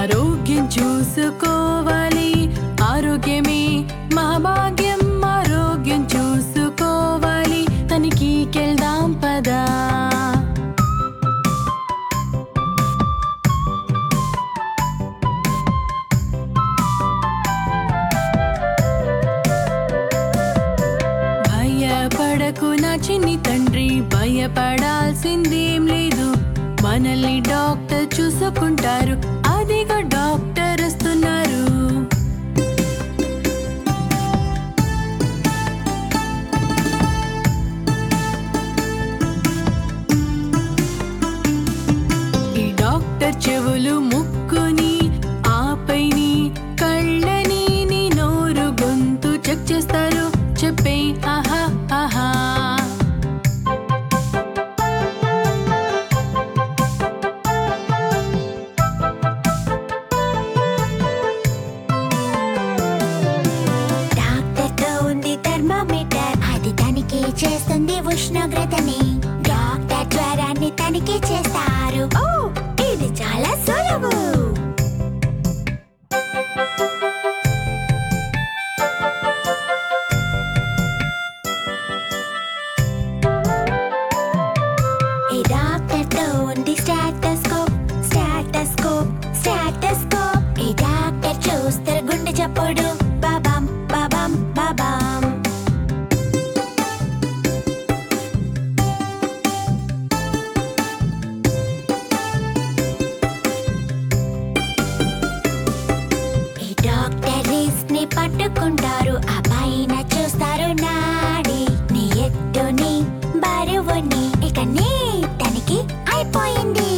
ఆరోగ్యం చూసుకోవాలి ఆరోగ్యమే మహాభాగ్యం ఆరోగ్యం చూసుకోవాలి తనిఖీకెళ్దాం పదా భయపడకు నా చిన్ని తండ్రి భయపడాల్సిందేం లేదు మనల్ని డాక్టర్ చూసుకుంటారు అదిగో డాక్టర్ వస్తున్నారు ఈ డాక్టర్ చెవులు ముక్కుని ఆపైని కళ్ళని నీ నోరు గొంతు చెక్ చేస్తారు చెప్పే ఆహా ఆహా డాక్టర్ తో ఉంది థర్మామీటర్ అది తనిఖీ చేస్తుంది ఉష్ణోగ్రతని డాక్టర్ జ్వరాన్ని తనిఖీ చేస్తారు ఓ ఇది చాలా సులువు ఈ డాక్టర్ తో ఉంది స్టాటస్కోప్ స్టాటస్కోప్ స్టాటస్కోప్ ఈ డాక్టర్ చూస్తారు గుండె చప్పుడు బాబాం బాబాం బాబాం ఈ డాక్టర్ రిస్ట్ ని పట్టుకుంటారు ఆ పైన చూస్తారు నాడి నీ ఎత్తుని బరువుని ఇక నీ తనకి అయిపోయింది